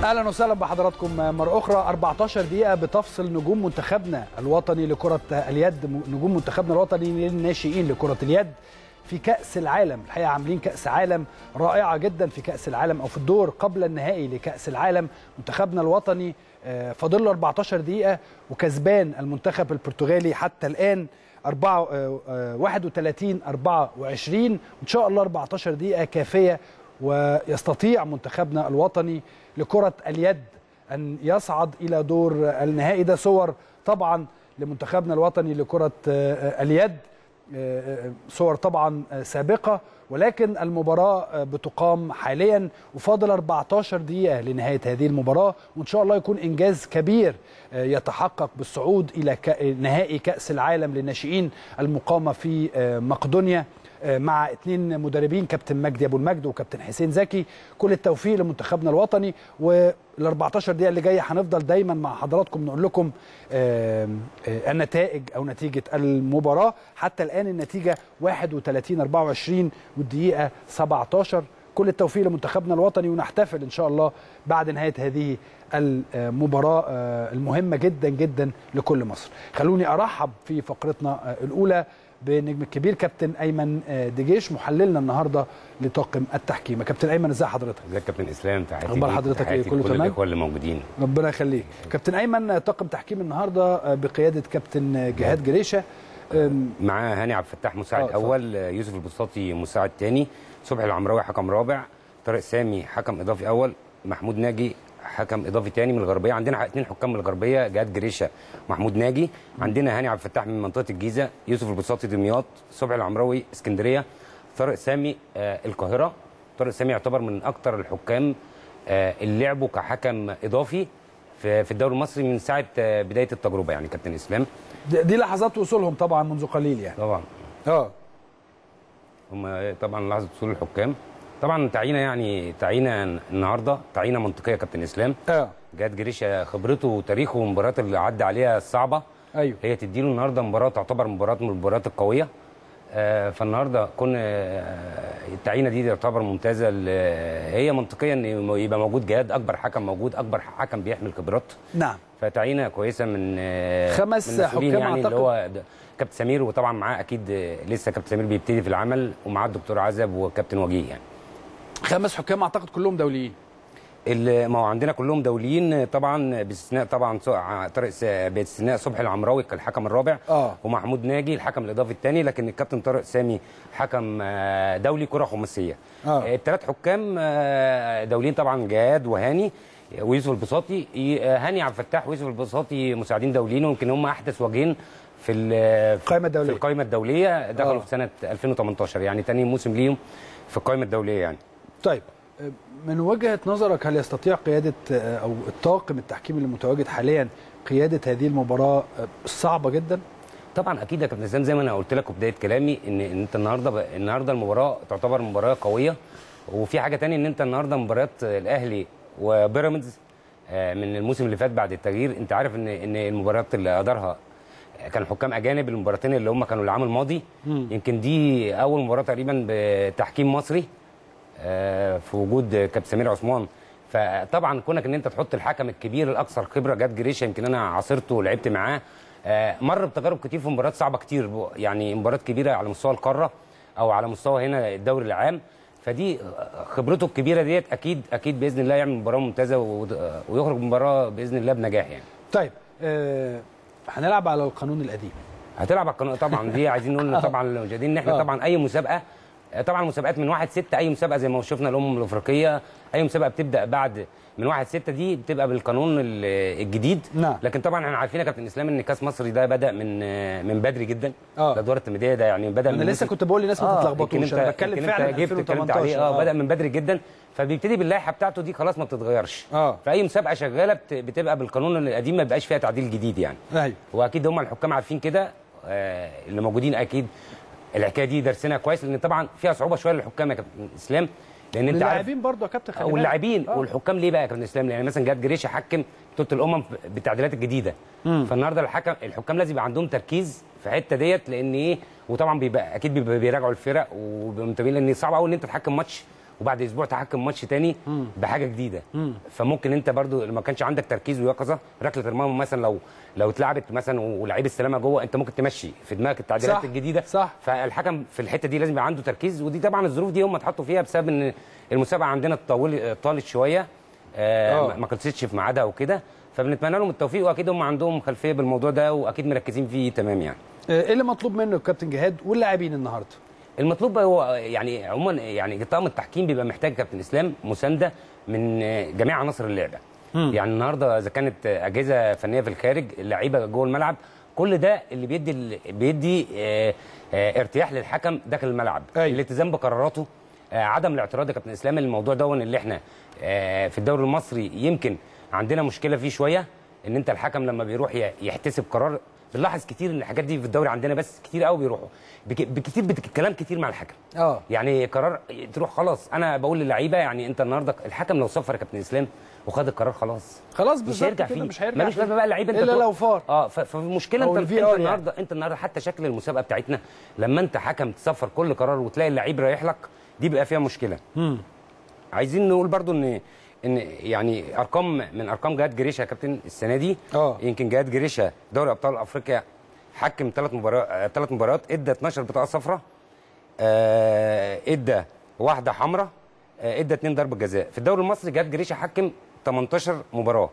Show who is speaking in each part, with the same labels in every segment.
Speaker 1: اهلا وسهلا بحضراتكم مره اخرى 14 دقيقه بتفصل نجوم منتخبنا الوطني لكره اليد نجوم منتخبنا الوطني للناشئين لكره اليد في كاس العالم الحقيقه عاملين كاس عالم رائعه جدا في كاس العالم او في الدور قبل النهائي لكاس العالم منتخبنا الوطني فاضل له 14 دقيقه وكسبان المنتخب البرتغالي حتى الان 4 31 24 وان شاء الله 14 دقيقه كافيه ويستطيع منتخبنا الوطني لكرة اليد أن يصعد إلى دور النهائي ده صور طبعا لمنتخبنا الوطني لكرة اليد صور طبعا سابقة ولكن المباراة بتقام حاليا وفاضل 14 دقيقة لنهاية هذه المباراة وإن شاء الله يكون إنجاز كبير يتحقق بالصعود إلى نهائي كأس العالم للناشئين المقامة في مقدونيا مع اثنين مدربين كابتن مجدي ابو المجد وكابتن حسين زكي كل التوفيق لمنتخبنا الوطني وال 14 دقيقه اللي جايه هنفضل دايما مع حضراتكم نقول لكم النتائج او نتيجه المباراه حتى الان النتيجه 31 24 والدقيقه 17 كل التوفيق لمنتخبنا الوطني ونحتفل ان شاء الله بعد نهايه هذه المباراه المهمه جدا جدا لكل مصر خلوني ارحب في فقرتنا الاولى بالنجم الكبير كابتن ايمن دجيش محللنا النهارده لطاقم التحكيم كابتن ايمن ازي حضرتك
Speaker 2: ازيك كابتن اسلام تحياتي
Speaker 1: اخبار حضرتك ايه كله تمام
Speaker 2: الاخوه اللي موجودين
Speaker 1: ربنا يخليك كابتن ايمن طاقم تحكيم النهارده بقياده كابتن جهاد جريشه
Speaker 2: معاه هاني عبد الفتاح مساعد اول يوسف البساطي مساعد ثاني صبحي العمراوي حكم رابع طارق سامي حكم اضافي اول محمود ناجي حكم اضافي تاني من الغربيه عندنا اثنين حكام من الغربيه جهاد جريشه محمود ناجي عندنا هاني عبد الفتاح من منطقه الجيزه يوسف البساطي دمياط صبحي العمراوي اسكندريه طارق سامي آه القاهره طارق سامي يعتبر من اكثر الحكام آه اللي لعبوا كحكم اضافي في في الدوري المصري من ساعه آه بدايه التجربه يعني كابتن اسلام
Speaker 1: دي لحظات وصولهم طبعا منذ قليل يعني
Speaker 2: طبعا
Speaker 1: اه
Speaker 2: هم طبعا لحظه وصول الحكام طبعا تعيينه يعني تعيينه النهارده تعيينه منطقيه يا كابتن اسلام
Speaker 1: اه
Speaker 2: جهاد جريشه خبرته وتاريخه والمباريات اللي عدى عليها الصعبه
Speaker 1: ايوه
Speaker 2: هي تديله النهارده مباراه تعتبر مباراه من المباريات القويه آه فالنهارده كون آه التعيينه دي تعتبر ممتازه هي منطقيا ان يبقى موجود جهاد اكبر حكم موجود اكبر حكم بيحمل خبرات
Speaker 1: نعم
Speaker 2: فتعيينه كويسه من
Speaker 1: آه خمس
Speaker 2: من
Speaker 1: حكام
Speaker 2: يعني
Speaker 1: أعتقد.
Speaker 2: اللي هو كابتن سمير وطبعا معاه اكيد لسه كابتن سمير بيبتدي في العمل ومعاه الدكتور عزب وكابتن وجيه يعني
Speaker 1: خمس حكام اعتقد كلهم دوليين
Speaker 2: ما هو عندنا كلهم دوليين طبعا باستثناء طبعا طارق باستثناء صبحي العمراوي الحكم الرابع
Speaker 1: اه
Speaker 2: ومحمود ناجي الحكم الاضافي الثاني لكن الكابتن طارق سامي حكم دولي كره خماسيه
Speaker 1: اه
Speaker 2: الثلاث حكام دوليين طبعا جهاد وهاني ويوسف البساطي هاني عبد الفتاح ويوسف البساطي مساعدين دوليين ويمكن هم احدث وجهين في
Speaker 1: القائمه الدوليه
Speaker 2: في القائمه الدوليه دخلوا آه. في سنه 2018 يعني ثاني موسم ليهم في القائمه الدوليه يعني
Speaker 1: طيب من وجهه نظرك هل يستطيع قياده او الطاقم التحكيمي المتواجد حاليا قياده هذه المباراه الصعبه جدا؟
Speaker 2: طبعا اكيد يا كابتن اسلام زي ما انا قلت لك في بدايه كلامي ان انت النهارده ب... النهارده المباراه تعتبر مباراه قويه وفي حاجه ثانيه ان انت النهارده مباراه الاهلي وبيراميدز من الموسم اللي فات بعد التغيير انت عارف ان ان المباريات اللي ادارها كانوا حكام اجانب المباراتين اللي هم كانوا العام الماضي
Speaker 1: مم.
Speaker 2: يمكن دي اول مباراه تقريبا بتحكيم مصري في وجود كابتن سمير عثمان فطبعا كونك ان انت تحط الحكم الكبير الاكثر خبره جاد جريشه يمكن انا عاصرته ولعبت معاه مر بتجارب كتير في مباريات صعبه كتير يعني مباريات كبيره على مستوى القاره او على مستوى هنا الدوري العام فدي خبرته الكبيره ديت اكيد اكيد باذن الله يعمل مباراه ممتازه ويخرج مباراه باذن الله بنجاح يعني
Speaker 1: طيب أه هنلعب على القانون القديم
Speaker 2: هتلعب على القانون طبعا دي عايزين نقول طبعا للمشاهدين ان احنا طبعا اي مسابقه طبعا مسابقات من 1 6 اي مسابقه زي ما شفنا الامم الافريقيه اي مسابقه بتبدا بعد من 1 6 دي بتبقى بالقانون الجديد
Speaker 1: نعم.
Speaker 2: لكن طبعا احنا عارفين يا كابتن اسلام ان كاس مصر ده بدا من من بدري جدا
Speaker 1: اه
Speaker 2: الادوار التمهيديه ده يعني بدا
Speaker 1: انا
Speaker 2: من
Speaker 1: لسه كنت بقول للناس ما تتلخبطوش انا بتكلم فعلا
Speaker 2: جبت اتكلمت عليه اه بدا من بدري جدا فبيبتدي باللائحه بتاعته دي خلاص ما بتتغيرش
Speaker 1: اه
Speaker 2: فاي مسابقه شغاله بتبقى بالقانون القديم ما بيبقاش فيها تعديل جديد يعني
Speaker 1: ايوه
Speaker 2: واكيد هم الحكام عارفين كده آه اللي موجودين اكيد الحكايه دي درسنا كويس لان طبعا فيها صعوبه شويه للحكام يا كابتن اسلام لان انت عارف
Speaker 1: اللاعبين برضه يا كابتن خلي بالك.
Speaker 2: واللاعبين
Speaker 1: آه.
Speaker 2: والحكام ليه بقى يا كابتن اسلام يعني مثلا جهاد جريشه حكم بطوله الامم بالتعديلات الجديده
Speaker 1: مم.
Speaker 2: فالنهارده الحكم الحكام لازم يبقى عندهم تركيز في الحته ديت لان ايه وطبعا بيبقى اكيد بيبقى بيراجعوا الفرق وبيبقوا منتبهين لان صعب قوي ان انت تحكم ماتش وبعد اسبوع تحكم ماتش تاني بحاجه جديده فممكن انت برضو ما كانش عندك تركيز ويقظه ركله المرمى مثلا لو لو اتلعبت مثلا ولعيب السلامه جوه انت ممكن تمشي في دماغك التعديلات
Speaker 1: صح،
Speaker 2: الجديده
Speaker 1: صح.
Speaker 2: فالحكم في الحته دي لازم يبقى عنده تركيز ودي طبعا الظروف دي هم اتحطوا فيها بسبب ان المسابقه عندنا طول طالت شويه آه
Speaker 1: آه.
Speaker 2: ما- ما خلصتش في ميعادها وكده فبنتمنى لهم التوفيق واكيد هم عندهم خلفيه بالموضوع ده واكيد مركزين فيه تمام يعني
Speaker 1: آه، ايه اللي مطلوب منه الكابتن جهاد واللاعبين النهارده
Speaker 2: المطلوب بقى هو يعني عموما يعني طاقم التحكيم بيبقى محتاج كابتن اسلام مسانده من جميع عناصر اللعبه يعني النهارده اذا كانت اجهزه فنيه في الخارج اللعيبه جوه الملعب كل ده اللي بيدي بيدي آه، آه، ارتياح للحكم داخل الملعب
Speaker 1: أيوة.
Speaker 2: الالتزام بقراراته آه، عدم الاعتراض يا كابتن اسلام الموضوع ده اللي احنا آه، في الدوري المصري يمكن عندنا مشكله فيه شويه ان انت الحكم لما بيروح ي- يحتسب قرار بنلاحظ كتير ان الحاجات دي في الدوري عندنا بس كتير قوي بيروحوا بك- بكتير بكلام كتير مع الحكم
Speaker 1: اه
Speaker 2: يعني قرار تروح خلاص انا بقول للعيبه يعني انت النهارده الحكم لو صفر يا كابتن اسلام وخد القرار خلاص
Speaker 1: خلاص
Speaker 2: مش
Speaker 1: بالظبط
Speaker 2: هيرجع
Speaker 1: كده،
Speaker 2: فيه
Speaker 1: مش هيرجع
Speaker 2: ملوش
Speaker 1: فيه.
Speaker 2: لازمه بقى اللعيبه انت
Speaker 1: الا
Speaker 2: تروح-
Speaker 1: لو فار
Speaker 2: اه ف- فالمشكله
Speaker 1: أو
Speaker 2: انت,
Speaker 1: ال
Speaker 2: انت
Speaker 1: VAR
Speaker 2: النهارده انت النهارده حتى شكل المسابقه بتاعتنا لما انت حكم تصفر كل قرار وتلاقي اللعيب رايح لك دي بقى فيها مشكله عايزين نقول برضو ان ان يعني ارقام من ارقام جهاد جريشه يا كابتن السنه دي
Speaker 1: آه.
Speaker 2: يمكن جهاد جريشه دوري ابطال افريقيا حكم ثلاث مباريات ثلاث مباريات ادى 12 بطاقه صفراء آه، ادى واحده حمراء آه، ادى اثنين ضربه جزاء في الدوري المصري جهاد جريشه حكم 18 مباراه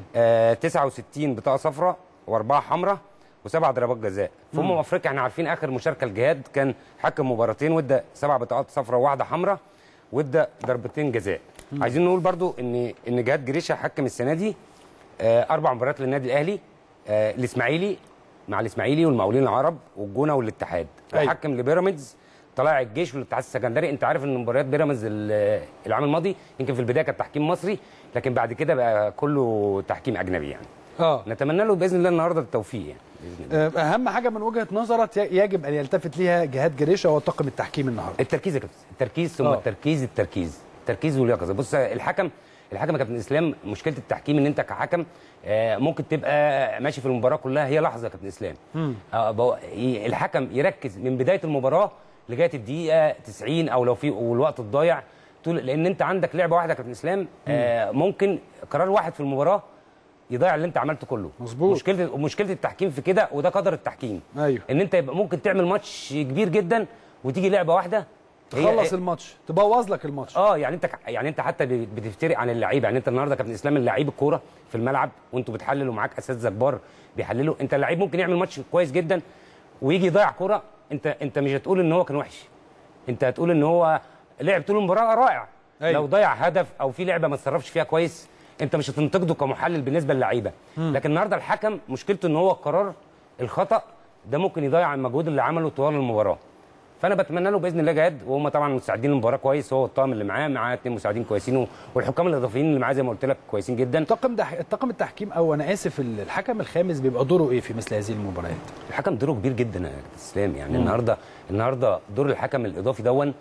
Speaker 2: آه 69 بطاقه صفراء واربعه حمراء وسبع ضربات جزاء في امم افريقيا احنا عارفين اخر مشاركه لجهاد كان حكم مباراتين وادى سبع بطاقات صفراء وواحده حمراء وادى ضربتين جزاء عايزين نقول برضو ان ان جهاد جريشه حكم السنه دي آه، اربع مباريات للنادي الاهلي آه، الاسماعيلي مع الاسماعيلي والمقاولين العرب والجونه والاتحاد
Speaker 1: أيوة.
Speaker 2: وحكم لبيراميدز طلائع الجيش والاتحاد السكندري انت عارف ان مباريات بيراميدز ال- العام الماضي يمكن في البدايه كانت تحكيم مصري لكن بعد كده بقى كله تحكيم اجنبي يعني
Speaker 1: اه
Speaker 2: نتمنى له باذن الله النهارده التوفيق يعني باذن الله
Speaker 1: آه، اهم حاجه من وجهه نظرك ي- يجب ان يلتفت ليها جهاد جريشه هو طاقم التحكيم النهارده
Speaker 2: التركيز يا كابتن التركيز ثم
Speaker 1: آه.
Speaker 2: التركيز التركيز التركيز واليقظه بص الحكم الحكم يا كابتن اسلام مشكله التحكيم ان انت كحكم آه، ممكن تبقى ماشي في المباراه كلها هي لحظه يا كابتن اسلام آه، بو- ي- الحكم يركز من بدايه المباراه لغايه الدقيقه 90 او لو في والوقت الضايع طول لان انت عندك لعبه واحده يا كابتن اسلام آه، ممكن قرار واحد في المباراه يضيع اللي انت عملته كله
Speaker 1: مظبوط.
Speaker 2: مشكله مشكله التحكيم في كده وده قدر التحكيم
Speaker 1: ايوه
Speaker 2: ان انت يبقى ممكن تعمل ماتش كبير جدا وتيجي لعبه واحده هي-
Speaker 1: تخلص الماتش تبوظ لك الماتش
Speaker 2: اه يعني انت يعني انت حتى بتفترق عن اللعيبه يعني انت النهارده كابتن اسلام اللعيب الكوره في الملعب وانتوا بتحللوا معاك اساتذه كبار بيحللوا انت اللعيب ممكن يعمل ماتش كويس جدا ويجي يضيع كوره انت انت مش هتقول ان هو كان وحش انت هتقول ان هو لعب طول المباراه رائع
Speaker 1: أيوة.
Speaker 2: لو ضيع هدف او في لعبه ما اتصرفش فيها كويس انت مش هتنتقده كمحلل بالنسبه للعيبه لكن النهارده الحكم مشكلته ان هو القرار الخطا ده ممكن يضيع المجهود اللي عمله طوال المباراه فانا بتمنى له باذن الله جهاد وهم طبعا مساعدين المباراه كويس هو الطاقم اللي معاه معاه اثنين مساعدين كويسين و- والحكام الاضافيين اللي معاه زي ما قلت لك كويسين جدا
Speaker 1: طاقم ده طاقم التحكيم او انا اسف ال- الحكم الخامس بيبقى دوره ايه في مثل هذه المباريات
Speaker 2: الحكم دوره كبير جدا يا كابتن اسلام يعني النهارده النهارده دور الحكم الاضافي دون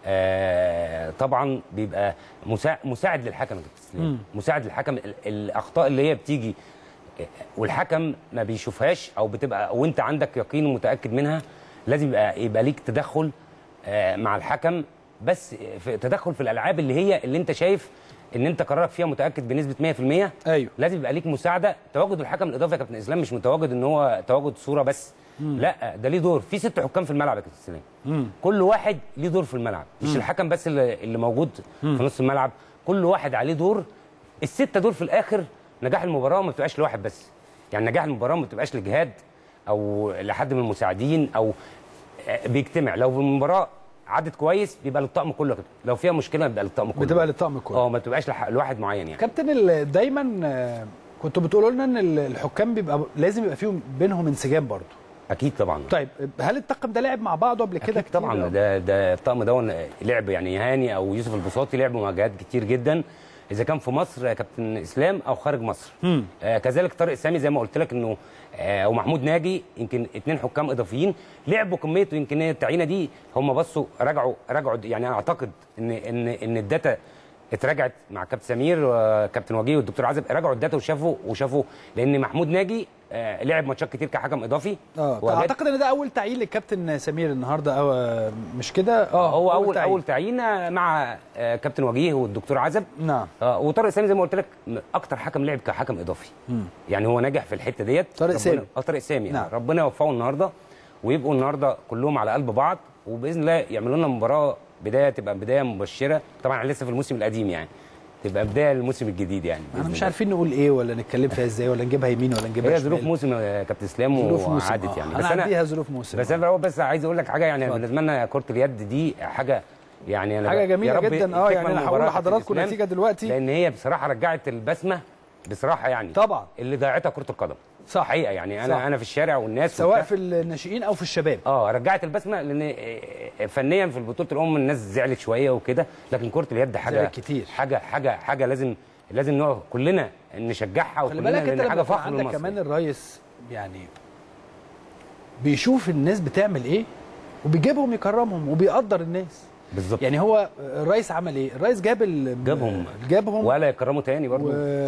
Speaker 2: آه طبعا بيبقى مساعد مساعد للحكم يا كابتن اسلام مساعد للحكم ال- الاخطاء اللي هي بتيجي آه، والحكم ما بيشوفهاش او بتبقى وانت عندك يقين ومتاكد منها لازم يبقى يبقى ليك تدخل آه مع الحكم بس في تدخل في الالعاب اللي هي اللي انت شايف ان انت قرارك فيها متاكد بنسبه 100%
Speaker 1: ايوه
Speaker 2: لازم يبقى ليك مساعده تواجد الحكم الاضافي يا كابتن اسلام مش متواجد ان هو تواجد صوره بس لا ده ليه دور في ست حكام في الملعب يا كابتن اسلام كل واحد ليه دور في الملعب مش الحكم بس اللي, اللي موجود في نص الملعب كل واحد عليه دور السته دول في الاخر نجاح المباراه ما بتبقاش لواحد بس يعني نجاح المباراه ما بتبقاش لجهاد او لحد من المساعدين او آه، بيجتمع لو المباراه عدت كويس بيبقى للطقم كله كده لو فيها مشكله بيبقى للطقم كله
Speaker 1: بتبقى للطقم كله
Speaker 2: اه ما بتبقاش لح- لواحد معين يعني
Speaker 1: كابتن ال- دايما آه، كنتوا بتقولوا لنا ان ال- الحكام بيبقى لازم يبقى فيهم بينهم انسجام برضه
Speaker 2: اكيد طبعا
Speaker 1: طيب هل الطاقم ده لعب مع بعضه قبل كده
Speaker 2: أكيد
Speaker 1: كتير
Speaker 2: طبعا
Speaker 1: أو-
Speaker 2: ده ده الطقم ده لعب يعني هاني او يوسف البساطي لعبوا مع جهات كتير جدا اذا كان في مصر يا كابتن اسلام او خارج مصر آه كذلك طارق سامي زي ما قلت لك انه آه ومحمود ناجي يمكن اثنين حكام اضافيين لعبوا كميه ويمكن هي التعيينه دي هم بصوا راجعوا راجعوا يعني انا اعتقد ان ان ان الداتا اتراجعت مع كابتن سمير وكابتن وجيه والدكتور عزب راجعوا الداتا وشافوا وشافوا لان محمود ناجي آه، لعب ماتشات كتير كحكم اضافي
Speaker 1: اه
Speaker 2: وجات-
Speaker 1: اعتقد ان ده اول تعيين للكابتن سمير النهارده او مش كده اه
Speaker 2: هو اول
Speaker 1: تعيين.
Speaker 2: اول تعيين مع آه، كابتن وجيه والدكتور عزب
Speaker 1: نعم
Speaker 2: آه، وطارق سامي زي ما قلت لك م- اكتر حكم لعب كحكم اضافي يعني هو ناجح في الحته ديت
Speaker 1: طارق
Speaker 2: ربنا-
Speaker 1: سامي.
Speaker 2: اه طارق سامي
Speaker 1: نعم.
Speaker 2: نعم. ربنا يوفقه النهارده ويبقوا النهارده كلهم على قلب بعض وباذن الله يعملوا لنا مباراه بدايه تبقى بدايه مبشره طبعا احنا لسه في الموسم القديم يعني تبقى بدايه للموسم الجديد يعني
Speaker 1: احنا
Speaker 2: بإذن
Speaker 1: مش
Speaker 2: الله.
Speaker 1: عارفين نقول ايه ولا نتكلم فيها ازاي ولا نجيبها يمين ولا نجيبها
Speaker 2: هي
Speaker 1: شمال.
Speaker 2: ظروف موسم يا كابتن اسلام
Speaker 1: ظروف موسم
Speaker 2: وعدت
Speaker 1: آه.
Speaker 2: يعني بس
Speaker 1: هنعديها
Speaker 2: انا
Speaker 1: ظروف موسم
Speaker 2: بس
Speaker 1: آه.
Speaker 2: انا بس عايز اقول لك حاجه يعني
Speaker 1: اتفضل.
Speaker 2: بالنسبه لنا كره اليد دي حاجه يعني انا
Speaker 1: حاجه
Speaker 2: ب-
Speaker 1: جميله
Speaker 2: يا رب
Speaker 1: جدا اه يعني
Speaker 2: تكمل
Speaker 1: انا هقول
Speaker 2: مباراة
Speaker 1: لحضراتكم
Speaker 2: الإسلام،
Speaker 1: نتيجه دلوقتي
Speaker 2: لان هي بصراحه رجعت البسمه بصراحه يعني
Speaker 1: طبعا
Speaker 2: اللي ضيعتها كره القدم
Speaker 1: صح.
Speaker 2: حقيقه يعني انا
Speaker 1: صح.
Speaker 2: انا في الشارع والناس
Speaker 1: سواء
Speaker 2: وبتاع.
Speaker 1: في الناشئين او في الشباب
Speaker 2: اه رجعت البسمه لان فنيا في البطوله الام الناس زعلت شويه وكده لكن كره اليد حاجه
Speaker 1: زعلت كتير.
Speaker 2: حاجه حاجه حاجه لازم لازم نقف كلنا نشجعها
Speaker 1: خلي
Speaker 2: وكلنا
Speaker 1: بالك انت
Speaker 2: لان حاجه
Speaker 1: لما يكون
Speaker 2: فخر
Speaker 1: عندك
Speaker 2: لمصر
Speaker 1: كمان الريس يعني بيشوف الناس بتعمل ايه وبيجيبهم يكرمهم وبيقدر الناس
Speaker 2: بالظبط
Speaker 1: يعني هو الريس عمل ايه الريس جاب ال...
Speaker 2: جابهم.
Speaker 1: جابهم
Speaker 2: ولا يكرموا تاني
Speaker 1: و...
Speaker 2: برضه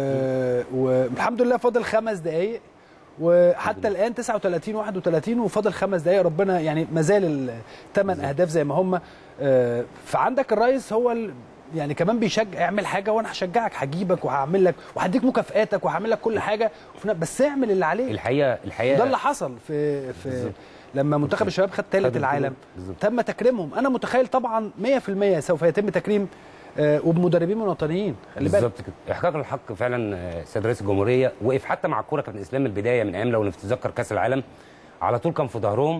Speaker 1: والحمد لله فاضل خمس دقايق وحتى الان 39 31 وفاضل خمس دقايق ربنا يعني ما زال الثمان اهداف زي ما هم آه، فعندك الريس هو ال... يعني كمان بيشجع اعمل حاجه وانا هشجعك هجيبك وهعمل لك وهديك مكافئاتك وهعمل لك كل حاجه وفي ن- بس اعمل اللي عليك
Speaker 2: الحقيقه الحقيقه
Speaker 1: ده اللي حصل في في
Speaker 2: بالظبط.
Speaker 1: لما منتخب الشباب خد
Speaker 2: خد
Speaker 1: ثالث
Speaker 2: البطولة.
Speaker 1: العالم
Speaker 2: بالظبط.
Speaker 1: تم تكريمهم انا متخيل طبعا 100% سوف يتم تكريم آه، وبمدربين من وطنيين خلي بالك
Speaker 2: بالظبط كده احقاق الحق فعلا آه، سيد رئيس الجمهوريه وقف حتى مع الكوره كابتن اسلام من البدايه من ايام لو نتذكر كاس العالم على طول كان في ظهرهم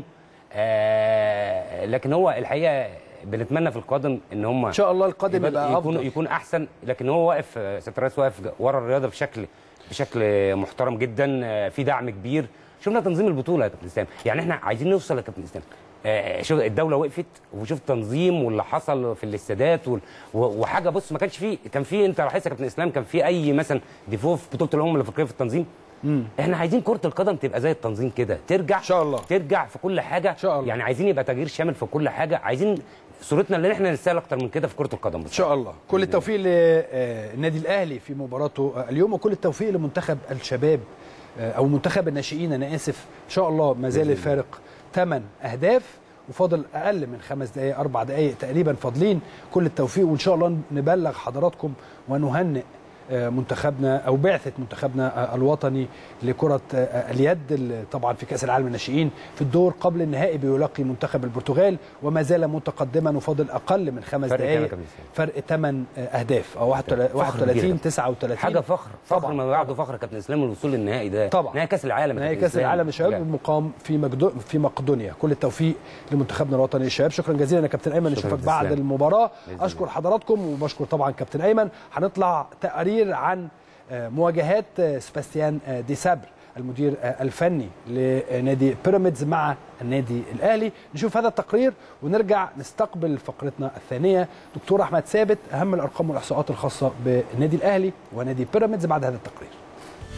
Speaker 2: آه لكن هو الحقيقه بنتمنى في القادم ان هم
Speaker 1: ان شاء الله القادم
Speaker 2: يبقى
Speaker 1: يبقى
Speaker 2: يكون
Speaker 1: افضل
Speaker 2: يكون احسن لكن هو واقف آه، سياده الرئيس واقف ورا الرياضه بشكل بشكل محترم جدا آه، في دعم كبير شفنا تنظيم البطوله يا كابتن اسلام يعني احنا عايزين نوصل يا كابتن اسلام آه، شوف الدوله وقفت وشوف التنظيم واللي حصل في الاستادات وال- و- وحاجه بص ما كانش فيه كان في انت لاحظت يا كابتن اسلام كان في اي مثلا ديفو في بطوله الامم الافريقيه في التنظيم احنا عايزين كره القدم تبقى زي التنظيم كده ترجع
Speaker 1: إن شاء الله.
Speaker 2: ترجع في كل حاجه
Speaker 1: إن شاء الله.
Speaker 2: يعني عايزين يبقى تغيير شامل في كل حاجه عايزين صورتنا اللي احنا نستاهل اكتر من كده في كره القدم
Speaker 1: ان شاء الله كل التوفيق للنادي الاهلي في مباراته آه، اليوم وكل التوفيق لمنتخب الشباب آه، او منتخب الناشئين انا اسف ان شاء الله ما زال
Speaker 2: بإذن الله.
Speaker 1: الفارق 8 اهداف وفاضل اقل من خمس دقائق اربع دقائق تقريبا فاضلين كل التوفيق وان شاء الله نبلغ حضراتكم ونهنئ آه، منتخبنا او بعثه منتخبنا آه، الوطني لكره آه، اليد اللي طبعا في كاس العالم للناشئين في الدور قبل النهائي بيلاقي منتخب البرتغال وما زال متقدما وفاضل اقل من خمس
Speaker 2: فرق كام يا
Speaker 1: دقائق
Speaker 2: كابتن إسلام؟
Speaker 1: فرق 8 اهداف او
Speaker 2: فخر
Speaker 1: 31
Speaker 2: كبير.
Speaker 1: 39
Speaker 2: حاجه فخر فخر
Speaker 1: طبعاً.
Speaker 2: ما بعده فخر يا كابتن اسلام الوصول للنهائي ده
Speaker 1: طبعاً.
Speaker 2: نهائي كاس العالم يا
Speaker 1: نهائي
Speaker 2: كابتن
Speaker 1: كاس
Speaker 2: إسلام.
Speaker 1: العالم الشباب
Speaker 2: لا.
Speaker 1: المقام في مقدو في مقدونيا كل التوفيق لمنتخبنا الوطني للشباب شكرا جزيلا يا كابتن ايمن
Speaker 2: شكراً
Speaker 1: نشوفك
Speaker 2: كابتن
Speaker 1: بعد
Speaker 2: إسلام.
Speaker 1: المباراه
Speaker 2: بإذن
Speaker 1: اشكر
Speaker 2: الله.
Speaker 1: حضراتكم وبشكر طبعا كابتن ايمن هنطلع تقرير عن آه، مواجهات آه، سباستيان آه، دي سابر المدير آه، الفني لنادي بيراميدز مع النادي الاهلي نشوف هذا التقرير ونرجع نستقبل فقرتنا الثانيه دكتور احمد ثابت اهم الارقام والاحصاءات الخاصه بالنادي الاهلي ونادي بيراميدز بعد هذا التقرير